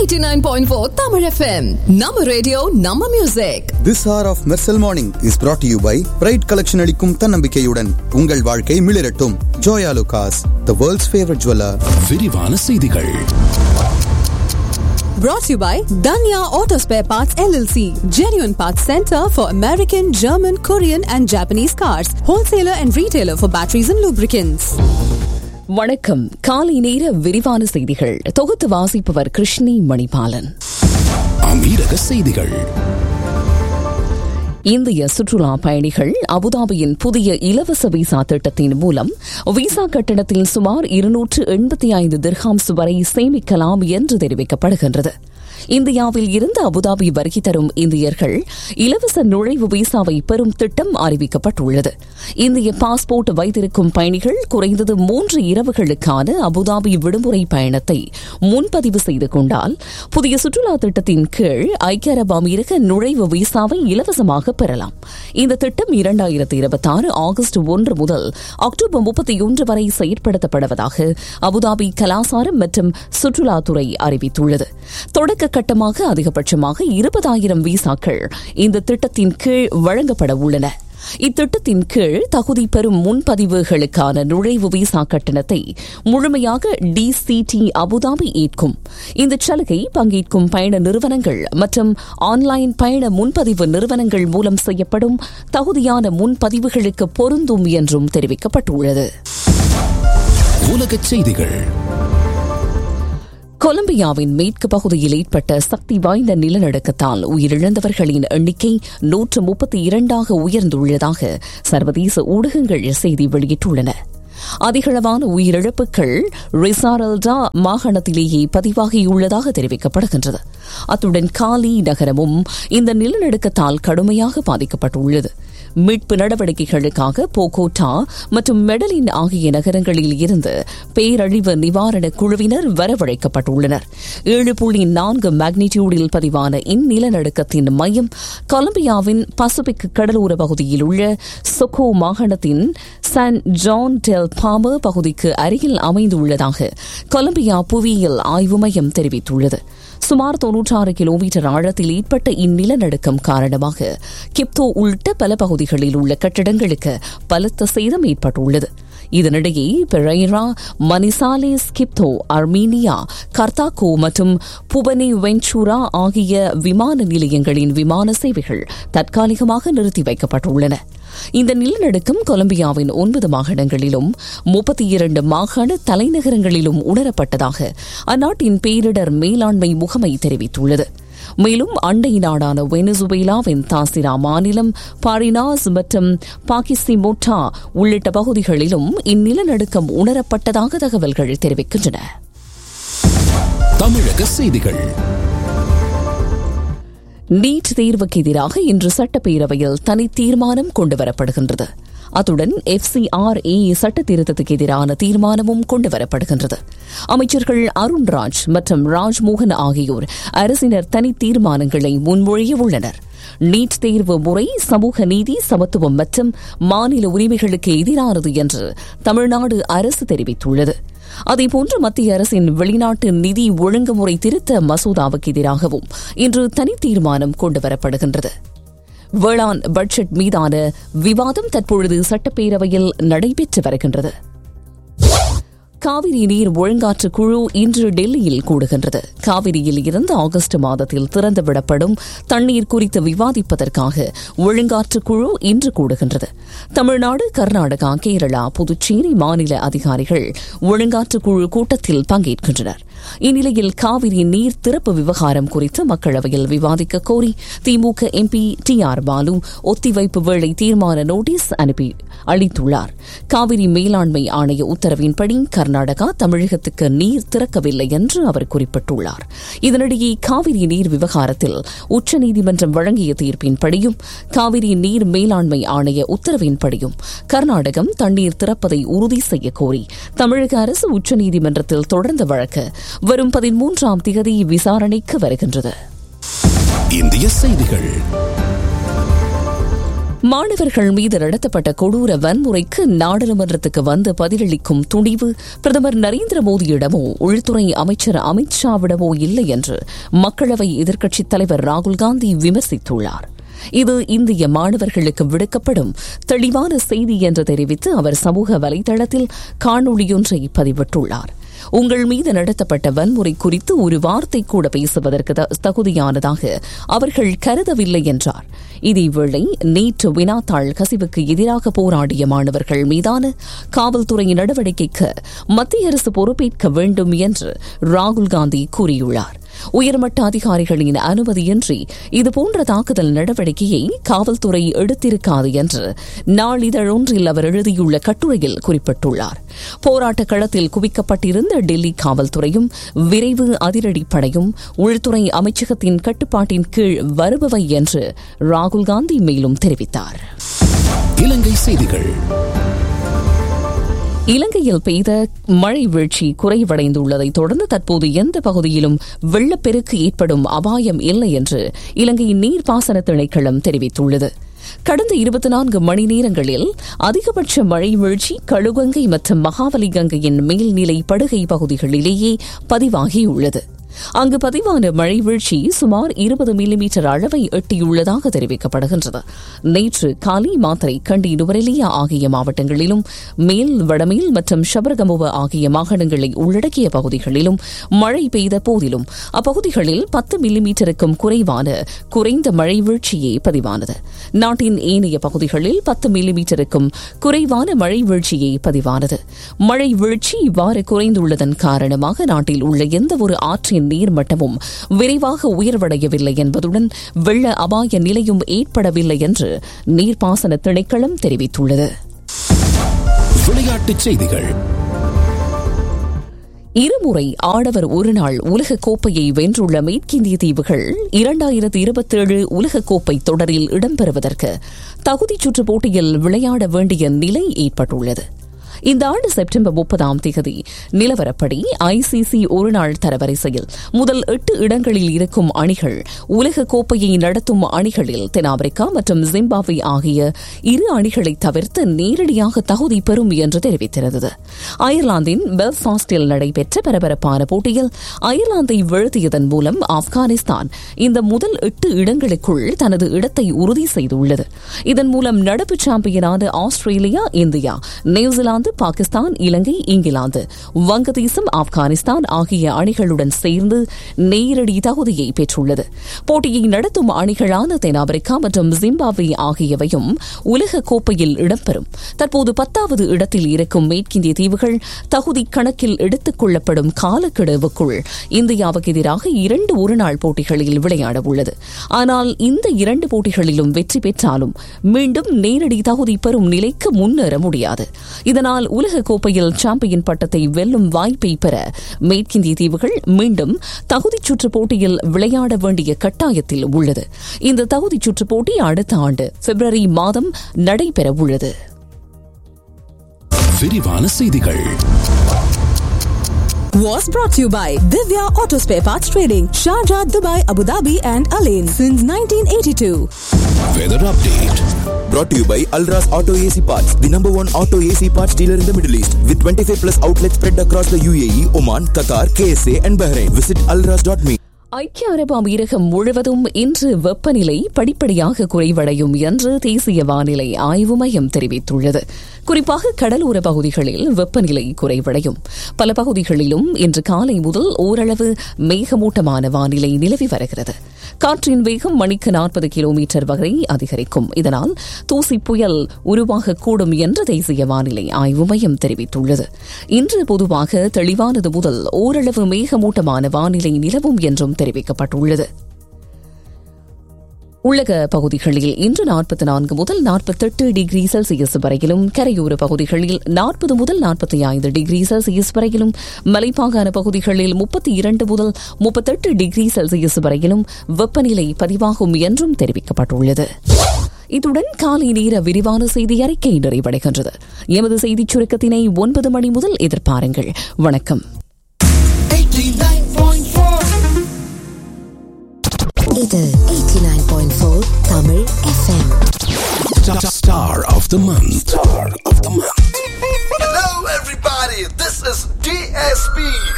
89.4 Tamil FM. நம்ம radio நம்ம music This hour of Mersal Morning is brought to you by bright collection அளிக்கும் தன்னம்பிக்கையுடன் உங்கள் வாழ்க்கை மிளிரட்டும் Joyalukkas the world's favourite jeweller விரிவான செய்திகள் brought to you by Danya Auto Spare Parts LLC. Genuine Parts Center for American, German, Korean and Japanese cars. Wholesaler and retailer for batteries and lubricants. வணக்கம் காலை நேர விரிவான செய்திகள் தொகுத்து வாசிப்பவர் கிருஷ்ணி மணிபாலன் அமீரக செய்திகள் இந்திய சுற்றுலா பயணிகள் அபுதாபியின் புதிய இலவச விசா திட்டத்தின் மூலம் விசா கட்டணத்தில் சுமார் இருநூற்று எண்பத்தி ஐந்து திர்ஹாம்ஸ் வரை சேமிக்கலாம் என்று தெரிவிக்கப்படுகின்றது இந்தியாவில் இருந்து அபுதாபி வருகை தரும் இந்தியர்கள் இலவச நுழைவு விசாவை பெறும் திட்டம் அறிவிக்கப்பட்டுள்ளது இந்திய பாஸ்போர்ட் வைத்திருக்கும் பயணிகள் குறைந்தது மூன்று இரவுகளுக்கான அபுதாபி விடுமுறை பயணத்தை முன்பதிவு செய்து கொண்டால் புதிய சுற்றுலா திட்டத்தின் கீழ் ஐக்கிய அரபு அமீரக நுழைவு விசாவை இலவசமாக பெறலாம் இந்த திட்டம் இரண்டாயிரத்தி இருபத்தி ஆறு ஆகஸ்ட் ஒன்று முதல் அக்டோபர் முப்பத்தி ஒன்று வரை செயற்படுத்தப்படுவதாக அபுதாபி கலாசாரம் மற்றும் சுற்றுலாத்துறை அறிவித்துள்ளது தொடக்க கட்டமாக அதிகபட்சமாக இருபதாயிரம் விசாக்கள் இந்த திட்டத்தின் கீழ் வழங்கப்பட உள்ளன இத்திட்டத்தின் கீழ் தகுதி பெறும் முன்பதிவுகளுக்கான நுழைவு விசா கட்டணத்தை முழுமையாக டிசிடி அபுதாபி ஏற்கும் இந்த சலுகை பங்கேற்கும் பயண நிறுவனங்கள் மற்றும் ஆன்லைன் பயண முன்பதிவு நிறுவனங்கள் மூலம் செய்யப்படும் தகுதியான முன்பதிவுகளுக்கு பொருந்தும் என்றும் தெரிவிக்கப்பட்டுள்ளது உலகச் செய்திகள் கொலம்பியாவின் மேற்கு பகுதியில் ஏற்பட்ட சக்தி வாய்ந்த நிலநடுக்கத்தால் உயிரிழந்தவர்களின் எண்ணிக்கை நூற்று முப்பத்தி இரண்டாக உயர்ந்துள்ளதாக சர்வதேச ஊடகங்கள் செய்தி வெளியிட்டுள்ளன அதிகளவான உயிரிழப்புகள் ரிசாரல்டா மாகாணத்திலேயே பதிவாகியுள்ளதாக தெரிவிக்கப்படுகின்றது அத்துடன் காலி நகரமும் இந்த நிலநடுக்கத்தால் கடுமையாக பாதிக்கப்பட்டுள்ளது மீட்பு நடவடிக்கைகளுக்காக போகோட்டா மற்றும் மெடலின் ஆகிய நகரங்களில் இருந்து பேரழிவு நிவாரண குழுவினர் வரவழைக்கப்பட்டுள்ளனர் ஏழு புள்ளி நான்கு மேக்னிடியூடில் பதிவான இந்நிலநடுக்கத்தின் மையம் கொலம்பியாவின் பசிபிக் கடலோர பகுதியில் உள்ள சொக்கோ மாகாணத்தின் சான் ஜான் டெல் பாமர் பகுதிக்கு அருகில் அமைந்துள்ளதாக கொலம்பியா புவியியல் ஆய்வு மையம் தெரிவித்துள்ளது சுமார் தொன்னூற்றாறு கிலோமீட்டர் ஆழத்தில் ஏற்பட்ட இந்நிலநடுக்கம் காரணமாக கிப்தோ உள்ளிட்ட பல பகுதிகளில் உள்ள கட்டிடங்களுக்கு பலத்த சேதம் ஏற்பட்டுள்ளது இதனிடையே பெரைரா மனிசாலேஸ் கிப்தோ அர்மீனியா கர்த்தாக்கோ மற்றும் புபனே வெஞ்சூரா ஆகிய விமான நிலையங்களின் விமான சேவைகள் தற்காலிகமாக நிறுத்தி வைக்கப்பட்டுள்ளன இந்த நிலநடுக்கம் கொலம்பியாவின் ஒன்பது மாகாணங்களிலும் முப்பத்தி இரண்டு மாகாண தலைநகரங்களிலும் உணரப்பட்டதாக அந்நாட்டின் பேரிடர் மேலாண்மை முகமை தெரிவித்துள்ளது மேலும் அண்டை நாடான வெனிசுவேலாவின் தாசிரா மாநிலம் பாரினாஸ் மற்றும் பாகிஸ்திமோட்டா உள்ளிட்ட பகுதிகளிலும் இந்நிலநடுக்கம் உணரப்பட்டதாக தகவல்கள் தெரிவிக்கின்றன தமிழக செய்திகள் நீட் தேர்வுக்கு எதிராக இன்று சட்டப்பேரவையில் தனி தீர்மானம் கொண்டுவரப்படுகின்றது அத்துடன் எஃப்சிஆர்ஏ சட்ட திருத்தத்துக்கு எதிரான தீர்மானமும் கொண்டுவரப்படுகின்றது அமைச்சர்கள் அருண்ராஜ் மற்றும் ராஜ்மோகன் ஆகியோர் அரசினர் தனி தீர்மானங்களை முன்மொழிய உள்ளனர் நீட் தேர்வு முறை சமூக நீதி சமத்துவம் மற்றும் மாநில உரிமைகளுக்கு எதிரானது என்று தமிழ்நாடு அரசு தெரிவித்துள்ளது அதேபோன்று மத்திய அரசின் வெளிநாட்டு நிதி ஒழுங்குமுறை திருத்த மசோதாவுக்கு எதிராகவும் இன்று தனி தீர்மானம் கொண்டுவரப்படுகின்றது வேளாண் பட்ஜெட் மீதான விவாதம் தற்பொழுது சட்டப்பேரவையில் நடைபெற்று வருகின்றது காவிரி நீர் ஒழுங்காற்று குழு இன்று டெல்லியில் கூடுகின்றது காவிரியில் இருந்து ஆகஸ்ட் மாதத்தில் திறந்துவிடப்படும் தண்ணீர் குறித்து விவாதிப்பதற்காக ஒழுங்காற்று குழு இன்று கூடுகின்றது தமிழ்நாடு கர்நாடகா கேரளா புதுச்சேரி மாநில அதிகாரிகள் ஒழுங்காற்று குழு கூட்டத்தில் பங்கேற்கின்றனர் இந்நிலையில் காவிரி நீர் திறப்பு விவகாரம் குறித்து மக்களவையில் விவாதிக்க கோரி DMK MP T R Baalu ஒத்திவைப்பு வேளை தீர்மான நோட்டீஸ் அனுப்பி அளித்துள்ளார் காவிரி மேலாண்மை ஆணைய உத்தரவின்படி கர்நாடகா தமிழகத்துக்கு நீர் திறக்கவில்லை என்று அவர் குறிப்பிட்டுள்ளார் இதனிடையே காவிரி நீர் விவகாரத்தில் உச்சநீதிமன்றம் வழங்கிய தீர்ப்பின்படியும் காவிரி நீர் மேலாண்மை ஆணைய உத்தரவின்படியும் கர்நாடகம் தண்ணீர் திறப்பதை உறுதி செய்ய கோரி தமிழக அரசு உச்சநீதிமன்றத்தில் தொடர்ந்த வழக்கு வரும் பதிமூன்றாம் திகதி விசாரணைக்கு வருகின்றது இந்திய செய்திகள் மாணவர்கள் மீது நடத்தப்பட்ட கொடூர வன்முறைக்கு நாடாளுமன்றத்துக்கு வந்து பதிலளிக்கும் துணிவு பிரதமர் நரேந்திர மோடியிடமோ உள்துறை அமைச்சர் அமித் ஷாவிடமோ இல்லை என்று மக்களவை எதிர்க்கட்சித் தலைவர் ராகுல் காந்தி விமர்சித்துள்ளார் இது இந்திய மாணவர்களுக்கு விடுக்கப்படும் தெளிவான செய்தி என்று தெரிவித்து அவர் சமூக வலைதளத்தில் காணொளியொன்றை பதிவிட்டுள்ளார் உங்கள் மீது நடத்தப்பட்ட வன்முறை குறித்து ஒரு வார்த்தை கூட பேசுவதற்கு தகுதியானதாக அவர்கள் கருதவில்லை என்றார் இதேவேளை நேற்று வினாத்தாள் கசிவுக்கு எதிராக போராடிய மாணவர்கள் மீதான காவல்துறை நடவடிக்கைக்கு மத்திய அரசு பொறுப்பேற்க வேண்டும் என்று ராகுல் காந்தி கூறியுள்ளார் உயர்மட்ட அதிகாரிகளின் அனுமதியின்றி இதுபோன்ற தாக்குதல் நடவடிக்கையை காவல்துறை எடுத்திருக்காது என்று நாளிதழொன்றில் அவர் எழுதியுள்ள கட்டுரையில் குறிப்பிட்டுள்ளார் போராட்ட களத்தில் குவிக்கப்பட்டிருந்த டெல்லி காவல்துறையும் விரைவு அதிரடிப்படையும் உள்துறை அமைச்சகத்தின் கட்டுப்பாட்டின் கீழ் வருபவை என்று ராகுல் காந்தி மேலும் தெரிவித்தார் இலங்கை செய்திகள் இலங்கையில் பெய்த மழை வீழ்ச்சி குறைவடைந்துள்ளதை தொடர்ந்து தற்போது எந்த பகுதியிலும் வெள்ளப்பெருக்கு ஏற்படும் அபாயம் இல்லை என்று இலங்கையின் நீர்ப்பாசன திணைக்களம் தெரிவித்துள்ளது கடந்த இருபத்தி நான்கு மணி நேரங்களில் அதிகபட்ச மழை வீழ்ச்சி கழுகங்கை மற்றும் மகாவலி கங்கையின் மேல்நிலை படுகை பகுதிகளிலேயே பதிவாகியுள்ளது அங்கு பதிவான மழை வீழ்ச்சி சுமார் இருபது மில்லிமீட்டர் அளவை எட்டியுள்ளதாக தெரிவிக்கப்படுகின்றது நேற்று காலி மாத்திரை கண்டி நுவரெலியா ஆகிய மாவட்டங்களிலும் மேல் வடமேல் மற்றும் ஷபரகமுவ ஆகிய மாகாணங்களை உள்ளடக்கிய பகுதிகளிலும் மழை பெய்த போதிலும் அப்பகுதிகளில் பத்து மில்லிமீட்டருக்கும் குறைவான குறைந்த மழை வீழ்ச்சியே பதிவானது நாட்டின் ஏனைய பகுதிகளில் பத்து மில்லிமீட்டருக்கும் குறைவான மழை வீழ்ச்சியே பதிவானது மழை வீழ்ச்சி இவ்வாறு குறைந்துள்ளதன் காரணமாக நாட்டில் உள்ள எந்தவொரு ஆற்றின் நீர்மட்டமும் விரைவாக உயர்வடையவில்லை என்பதுடன் வெள்ள அபாய நிலையும் ஏற்படவில்லை என்று நீர்ப்பாசன திணைக்களம் தெரிவித்துள்ளது விளையாட்டுச் செய்திகள் இருமுறை ஆடவர் ஒருநாள் உலக கோப்பையை வென்றுள்ள மேற்கிந்திய தீவுகள் இரண்டாயிரத்தி இருபத்தேழு உலகக்கோப்பை தொடரில் இடம்பெறுவதற்கு தகுதிச் சுற்று போட்டியில் விளையாட வேண்டிய நிலை ஏற்பட்டுள்ளது இந்த ஆண்டு செப்டம்பர் முப்பதாம் தேதி நிலவரப்படி ஐசிசி ஒருநாள் தரவரிசையில் முதல் எட்டு இடங்களில் இருக்கும் அணிகள் உலக கோப்பையை நடத்தும் அணிகளில் தென்னாப்பிரிக்கா மற்றும் ஜிம்பாப்வே ஆகிய இரு அணிகளை தவிர்த்து நேரடியாக தகுதி பெறும் என்று தெரிவித்திருந்தது அயர்லாந்தின் பெல்ஃபாஸ்டில் நடைபெற்ற பரபரப்பான போட்டியில் அயர்லாந்தை வீழ்த்தியதன் மூலம் ஆப்கானிஸ்தான் இந்த முதல் எட்டு இடங்களுக்குள் தனது இடத்தை உறுதி செய்துள்ளது இதன் மூலம் நடப்பு சாம்பியனான Australia India New Zealand Pakistan Ilangai England Vangadesam Afghanistan ஆகிய அணிகளுடன் சேர்ந்து நேரடி தகுதியை பெற்றுள்ளது போட்டியை நடத்தும் அணிகளான தென்னாப்பிரிக்கா மற்றும் ஜிம்பாப்வே ஆகியவையும் உலக கோப்பையில் இடம்பெறும் தற்போது பத்தாவது இடத்தில் இருக்கும் மேற்கிந்திய தீவுகள் தகுதி கணக்கில் எடுத்துக் கொள்ளப்படும் காலக்கெடுவுக்குள் இந்தியாவுக்கு எதிராக இரண்டு ஒருநாள் போட்டிகளில் விளையாட உள்ளது ஆனால் இந்த இரண்டு போட்டிகளிலும் வெற்றி பெற்றாலும் மீண்டும் நேரடி தகுதி பெறும் நிலைக்கு முன்னேற முடியாது இதனால் உலக கோப்பையில் சாம்பியன் பட்டத்தை வெல்லும் வாய்ப்பை பெற மேற்கிந்திய தீவுகள் மீண்டும் தகுதிச் சுற்று போட்டியில் விளையாட வேண்டிய கட்டாயத்தில் உள்ளது இந்த தகுதிச் சுற்று போட்டி அடுத்த ஆண்டு பிப்ரவரி மாதம் நடைபெற உள்ளது விரிவான செய்திகள் Was brought to you by Divya Auto Spare Parts Trading, Sharjah, Dubai, Abu Dhabi, and Alain since 1982. Weather update Brought to you by Alras Auto AC Parts, the number one auto AC parts dealer in the Middle East, with 25 plus outlets spread across the UAE, Oman, Qatar, KSA, and Bahrain. Visit alras.me. ஐக்கிய அரபு அமீரகம் முழுவதும் இன்று வெப்பநிலை படிப்படியாக குறைவடையும் என்று தேசிய வானிலை ஆய்வு மையம் தெரிவித்துள்ளது குறிப்பாக கடலோர பகுதிகளில் வெப்பநிலை குறைவடையும் பல பகுதிகளிலும் இன்று காலை முதல் ஓரளவு மேகமூட்டமான வானிலை நிலவி வருகிறது காற்றின் வேகம் மணிக்கு நாற்பது கிலோமீட்டர் வரை அதிகரிக்கும் இதனால் தூசி புயல் உருவாகக்கூடும் என்று தேசிய வானிலை ஆய்வு மையம் தெரிவித்துள்ளது இன்று பொதுவாக தெளிவானது முதல் ஓரளவு மேகமூட்டமான வானிலை நிலவும் என்றும் தெரிவிக்கப்பட்டுள்ளது உள்ளக பகுதிகளில் இன்று நாற்பத்தி நான்கு முதல் நாற்பத்தெட்டு டிகிரி செல்சியஸ் வரையிலும் கரையோர பகுதிகளில் நாற்பது முதல் நாற்பத்தி ஐந்து டிகிரி செல்சியஸ் வரையிலும் மலைப்பாங்கான பகுதிகளில் முப்பத்தி இரண்டு முதல் முப்பத்தெட்டு டிகிரி செல்சியஸ் வரையிலும் வெப்பநிலை பதிவாகும் என்றும் தெரிவிக்கப்பட்டுள்ளது இத்துடன் காலை நேர விரிவான செய்தி அறிக்கை நிறைவடைகின்றது எமது செய்திச் சுருக்கத்தினை ஒன்பது மணி முதல் எதிர்பாருங்கள் வணக்கம் இது 89.4 Tamil FM Star of the month. Star of the month. Hello, everybody. This is DSP.